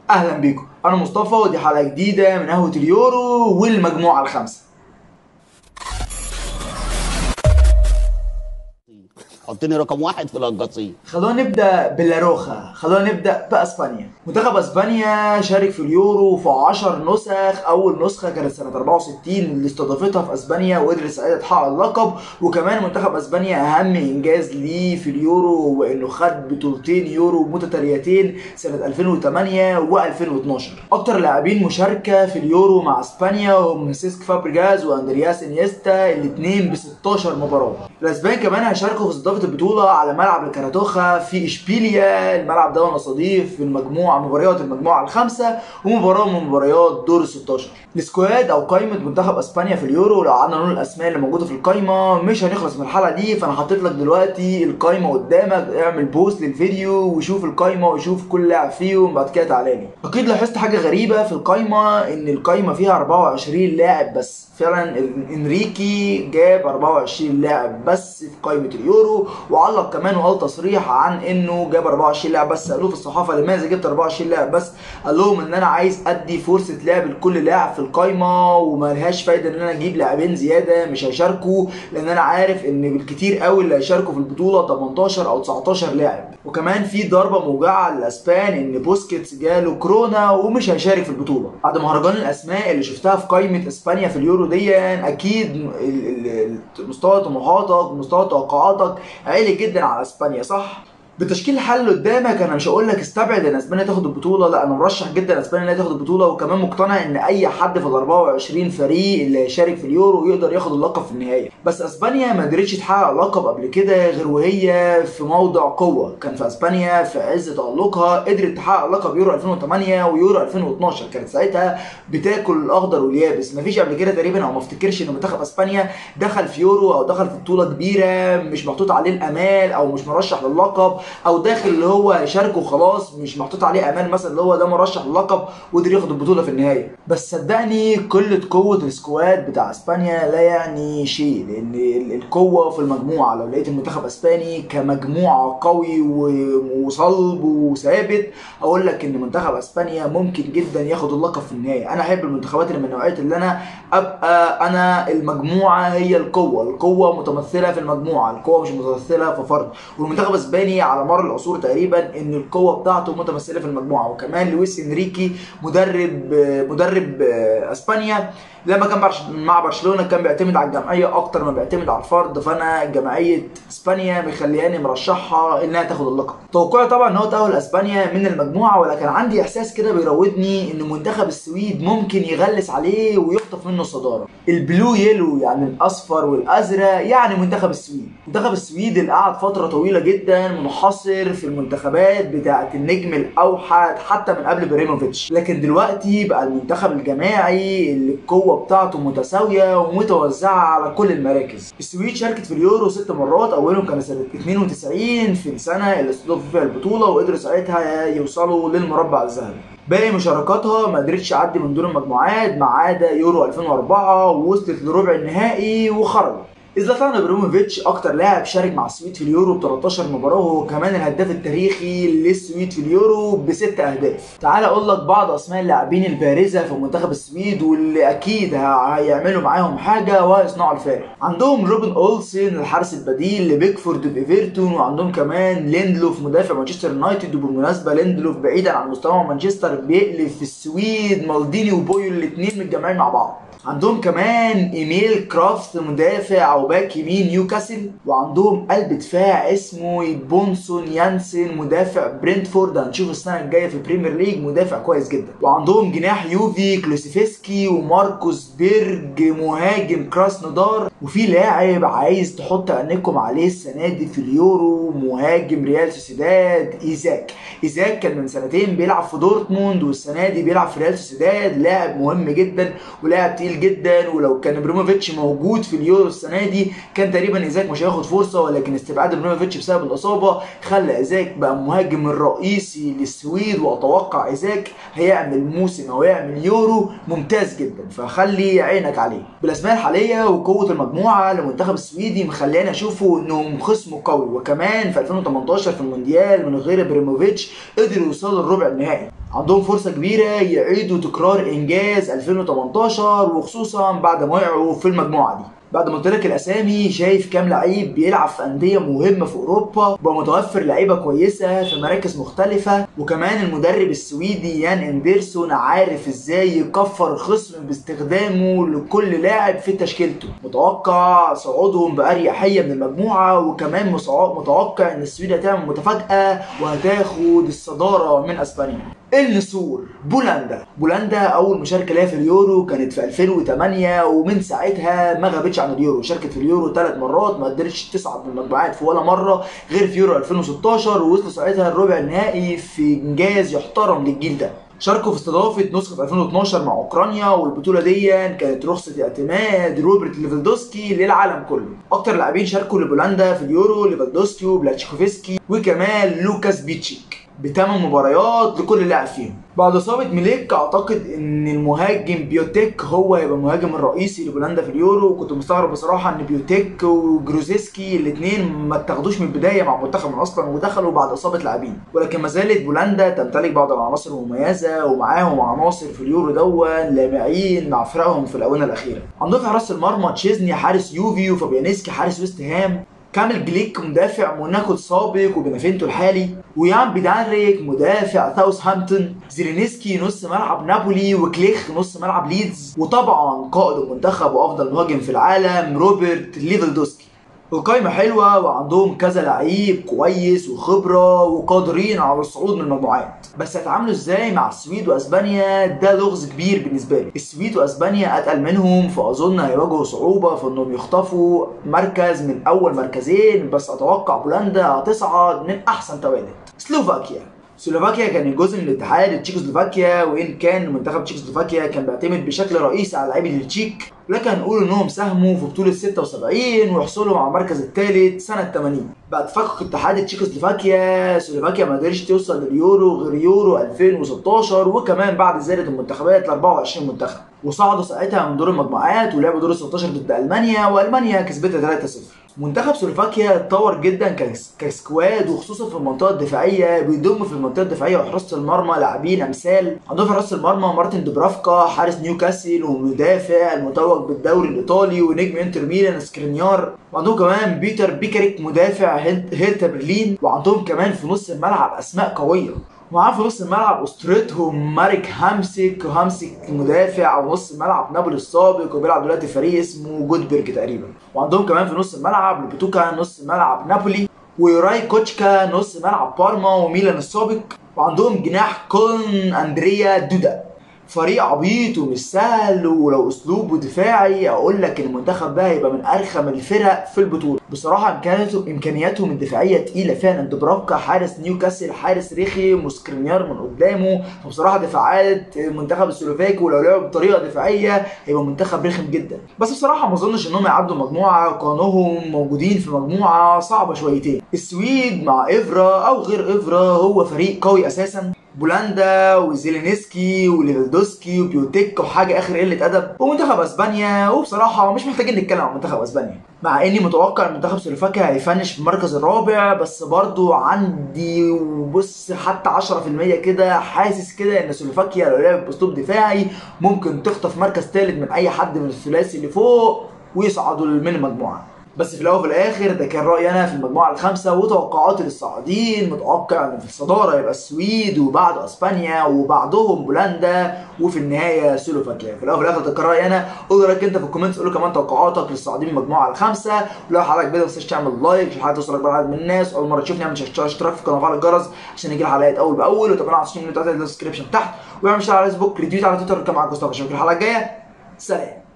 اهلا بيكم انا مصطفى ودي حلقه جديده من قهوه اليورو والمجموعه الخامسه حطني رقم واحد في القصيم خلونا نبدا بلاروخا خلونا نبدا باسبانيا منتخب اسبانيا شارك في اليورو في 10 نسخ اول نسخه كانت سنه 64 اللي استضافتها في اسبانيا وقدر ساعتها تحقق اللقب وكمان منتخب اسبانيا اهم انجاز ليه في اليورو هو انه خد بطولتين يورو متتاليتين سنه 2008 و2012 اكتر لاعبين مشاركه في اليورو مع اسبانيا هم سيسك فابريجاز واندرياس انيستا الاثنين ب 16 مباراه الاسبان كمان هيشاركوا في استضافه البطوله على ملعب الكاراتوخا في اشبيليا الملعب ده نستضيف في المجموعه مباريات المجموعه الخامسه ومباراه من مباريات دور ال 16 السكواد او قائمه منتخب اسبانيا في اليورو لو قعدنا نقول الاسماء اللي موجوده في القائمه مش هنخلص من الحلقه دي فانا حطيت لك دلوقتي القائمه قدامك اعمل بوست للفيديو وشوف القائمه وشوف كل لاعب فيهم بعد كده تعالى لي اكيد لاحظت حاجه غريبه في القائمه ان القائمه فيها 24 لاعب بس فعلا انريكي جاب 24 لاعب بس في قائمه اليورو وعلق كمان وقال تصريح عن انه جاب 24 لاعب بس قالوا في الصحافه لماذا جبت 24 لاعب بس قال لهم ان انا عايز ادي فرصه لعب لكل لاعب في القائمه وما لهاش فايده ان انا اجيب لاعبين زياده مش هيشاركوا لان انا عارف ان بالكتير قوي اللي هيشاركوا في البطوله 18 او 19 لاعب وكمان في ضربه موجعه للاسبان ان بوسكيتس جاله كورونا ومش هيشارك في البطوله بعد مهرجان الاسماء اللي شفتها في قائمه اسبانيا في اليورو دي اكيد مستوى طموحاتك ومستوى توقعاتك عالي جدا على اسبانيا صح بتشكيل الحل اللي قدامك انا مش هقول لك استبعد ان اسبانيا تاخد البطوله لا انا مرشح جدا اسبانيا انها تاخد البطوله وكمان مقتنع ان اي حد في ال 24 فريق اللي هيشارك في اليورو يقدر ياخد اللقب في النهايه بس اسبانيا ما قدرتش تحقق لقب قبل كده غير وهي في موضع قوه كان في اسبانيا في عز تالقها قدرت تحقق لقب يورو 2008 ويورو 2012 كانت ساعتها بتاكل الاخضر واليابس مفيش قبل كده تقريبا او ما افتكرش ان منتخب اسبانيا دخل في يورو او دخل في بطوله كبيره مش محطوط عليه الامال او مش مرشح للقب او داخل اللي هو يشارك وخلاص مش محطوط عليه امان مثلا اللي هو ده مرشح للقب وقدر ياخد البطوله في النهايه بس صدقني قله قوه السكواد بتاع اسبانيا لا يعني شيء لان القوه في المجموعه لو لقيت المنتخب اسباني كمجموعه قوي وصلب وثابت اقول لك ان منتخب اسبانيا ممكن جدا ياخد اللقب في النهايه انا احب المنتخبات اللي من نوعيه اللي انا ابقى انا المجموعه هي القوه القوه متمثله في المجموعه القوه مش متمثله في فرد والمنتخب الاسباني على مر العصور تقريبا ان القوه بتاعته متمثله في المجموعه وكمان لويس انريكي مدرب مدرب اسبانيا لما كان مع برشلونه كان بيعتمد على الجمعيه اكتر ما بيعتمد على الفرد فانا جمعيه اسبانيا مخلياني مرشحها انها تاخد اللقب توقعي طبعا ان هو تاهل اسبانيا من المجموعه ولكن عندي احساس كده بيراودني ان منتخب السويد ممكن يغلس عليه ويخطف منه الصداره البلو يلو يعني الاصفر والازرق يعني منتخب السويد منتخب السويد اللي قعد فتره طويله جدا منحصر في المنتخبات بتاعه النجم الاوحد حتى من قبل بريموفيتش لكن دلوقتي بقى المنتخب الجماعي اللي القوه بتاعته متساويه ومتوزعه على كل المراكز السويد شاركت في اليورو ست مرات اولهم كان سنه 92 في السنه اللي استضافوا فيها البطوله وقدروا ساعتها يوصلوا للمربع الذهبي باقي مشاركاتها ما قدرتش تعدي من دور المجموعات ما عدا يورو 2004 ووصلت لربع النهائي وخرجت زلاتان ابراهيموفيتش اكتر لاعب شارك مع السويد في اليورو ب 13 مباراه وهو كمان الهداف التاريخي للسويد في اليورو بست اهداف تعال اقول لك بعض اسماء اللاعبين البارزه في منتخب السويد واللي اكيد هيعملوا معاهم حاجه وهيصنعوا الفارق عندهم روبن اولسن الحارس البديل لبيكفورد بايفرتون وعندهم كمان ليندلوف مدافع مانشستر يونايتد وبالمناسبه ليندلوف بعيدا عن مستوى مانشستر بيقلب في السويد مالديني وبويو الاثنين متجمعين مع بعض عندهم كمان ايميل كرافت مدافع او باك يمين نيوكاسل وعندهم قلب دفاع اسمه بونسون يانسن مدافع برينتفورد هنشوف السنه الجايه في البريمير ليج مدافع كويس جدا وعندهم جناح يوفي كلوسيفسكي وماركوس بيرج مهاجم كراسنودار وفي لاعب عايز تحط عينيكم عليه السنه دي في اليورو مهاجم ريال سوسيداد ايزاك ايزاك كان من سنتين بيلعب في دورتموند والسنه دي بيلعب في ريال سوسيداد لاعب مهم جدا ولاعب تقيل جدا ولو كان ابراهيموفيتش موجود في اليورو السنه دي كان تقريبا ايزاك مش هياخد فرصه ولكن استبعاد ابراهيموفيتش بسبب الاصابه خلى ايزاك بقى المهاجم الرئيسي للسويد واتوقع ايزاك هيعمل موسم او يعمل يورو ممتاز جدا فخلي عينك عليه بالاسماء الحاليه وقوه المجموعه للمنتخب السويدي مخليني اشوفه انهم خصم قوي وكمان في 2018 في المونديال من غير ابراهيموفيتش قدروا يوصلوا للربع النهائي عندهم فرصة كبيرة يعيدوا تكرار إنجاز 2018 وخصوصا بعد ما وقعوا في المجموعة دي بعد ما قلت لك الاسامي شايف كام لعيب بيلعب في انديه مهمه في اوروبا بقى متوفر لعيبه كويسه في مراكز مختلفه وكمان المدرب السويدي يان اندرسون عارف ازاي يكفر الخصم باستخدامه لكل لاعب في تشكيلته متوقع صعودهم باريحيه من المجموعه وكمان متوقع ان السويد هتعمل متفاجاه وهتاخد الصداره من اسبانيا النسور بولندا بولندا اول مشاركه ليها في اليورو كانت في 2008 ومن ساعتها ما غابتش عن اليورو شاركت في اليورو ثلاث مرات ما قدرتش تصعد من المجموعات في ولا مره غير في يورو 2016 ووصلوا ساعتها الربع النهائي في انجاز يحترم للجيل ده شاركوا في استضافه نسخه 2012 مع اوكرانيا والبطوله دي كانت رخصه اعتماد روبرت ليفالدوسكي للعالم كله اكتر لاعبين شاركوا لبولندا في اليورو ليفالدوسكي وبلاتشكوفسكي وكمان لوكاس بيتشيك بثمان مباريات لكل لاعب فيهم بعد اصابه ميليك اعتقد ان المهاجم بيوتيك هو هيبقى المهاجم الرئيسي لبولندا في اليورو وكنت مستغرب بصراحه ان بيوتيك وجروزيسكي الاثنين ما اتاخدوش من البدايه مع المنتخب اصلا ودخلوا بعد اصابه لاعبين ولكن ما زالت بولندا تمتلك بعض العناصر المميزه ومعاهم عناصر في اليورو دون لامعين مع فرقهم في الاونه الاخيره عندهم في حراس المرمى تشيزني حارس يوفي وفابيانيسكي حارس ويست هام كامل جليك مدافع موناكو السابق وبنافنتو الحالي ويان بيدانريك مدافع ساوثهامبتون زيرينسكي نص ملعب نابولي وكليخ نص ملعب ليدز وطبعا قائد المنتخب وافضل مهاجم في العالم روبرت ليفلدوسكي القايمة حلوة وعندهم كذا لعيب كويس وخبرة وقادرين على الصعود من المجموعات بس هيتعاملوا ازاي مع السويد واسبانيا ده لغز كبير بالنسبة لي السويد واسبانيا اتقل منهم فاظن هيواجهوا صعوبة في انهم يخطفوا مركز من اول مركزين بس اتوقع بولندا هتصعد من احسن توالد سلوفاكيا سلوفاكيا كان جزء من الاتحاد تشيكوسلوفاكيا وان كان منتخب تشيكوسلوفاكيا كان بيعتمد بشكل رئيسي على لعيبه التشيك لكن هنقول انهم ساهموا في بطوله 76 ويحصلوا على المركز الثالث سنه 80 بعد تفكك اتحاد تشيكوسلوفاكيا سلوفاكيا ما قدرتش توصل لليورو غير يورو 2016 وكمان بعد زياده المنتخبات ل 24 منتخب وصعدوا ساعتها من دور المجموعات ولعبوا دور 16 ضد المانيا والمانيا كسبتها 3-0 منتخب سلوفاكيا اتطور جدا كسكواد وخصوصا في المنطقه الدفاعيه بيضم في المنطقه الدفاعيه وحراسه المرمى لاعبين امثال عندهم في حراسه المرمى مارتن دوبرافكا حارس نيوكاسل ومدافع المتوج بالدوري الايطالي ونجم انتر ميلان سكرينيار وعندهم كمان بيتر بيكريك مدافع هيرتا برلين وعندهم كمان في نص الملعب اسماء قويه ومعاه في نص الملعب اسطورتهم مارك هامسك هامسك مدافع او نص ملعب نابولي السابق وبيلعب دلوقتي في فريق اسمه جودبرج تقريبا وعندهم كمان في نص الملعب لبوتوكا نص ملعب نابولي ويوراي كوتشكا نص ملعب بارما وميلان السابق وعندهم جناح كون اندريا دودا فريق عبيط ومش سهل ولو اسلوبه دفاعي اقول لك المنتخب ده هيبقى من ارخم الفرق في البطوله بصراحه امكانياته امكانياتهم الدفاعيه تقيله فعلا دبرافكا حارس نيوكاسل حارس ريخي وسكرينيار من قدامه فبصراحه دفاعات المنتخب السلوفاكي ولو لعب بطريقه دفاعيه هيبقى منتخب رخم جدا بس بصراحه ما اظنش انهم يعدوا مجموعه كانهم موجودين في مجموعه صعبه شويتين السويد مع افرا او غير افرا هو فريق قوي اساسا بولندا وزيلينسكي وليفلدوسكي وبيوتيك وحاجه اخر قله ادب ومنتخب اسبانيا وبصراحه مش محتاجين نتكلم عن منتخب اسبانيا مع اني متوقع ان منتخب سلوفاكيا هيفنش في المركز الرابع بس برضو عندي بص حتى 10% كده حاسس كده ان سلوفاكيا لو لعبت باسلوب دفاعي ممكن تخطف مركز ثالث من اي حد من الثلاثي اللي فوق ويصعدوا من المجموعه بس في الاول وفي الاخر ده كان رايي انا في المجموعه الخامسه وتوقعاتي للصاعدين متوقع ان في الصداره يبقى السويد وبعد اسبانيا وبعدهم بولندا وفي النهايه سلوفاكيا في الاول وفي الاخر ده كان رايي انا قول رايك انت في الكومنتس قول كمان توقعاتك للصاعدين من المجموعه الخامسه ولو حضرتك بدأ ما تنساش تعمل لايك عشان الحلقه توصل لاكبر عدد من الناس اول مره تشوفني اعمل اشتراك في القناه وفعل الجرس عشان يجي الحلقات اول باول وتابعنا على السوشيال ميديا بتاعتي الديسكربشن تحت واعمل شير على فيسبوك ريتويت على تويتر كان معاك مصطفى اشوفك الحلقه الجايه سلام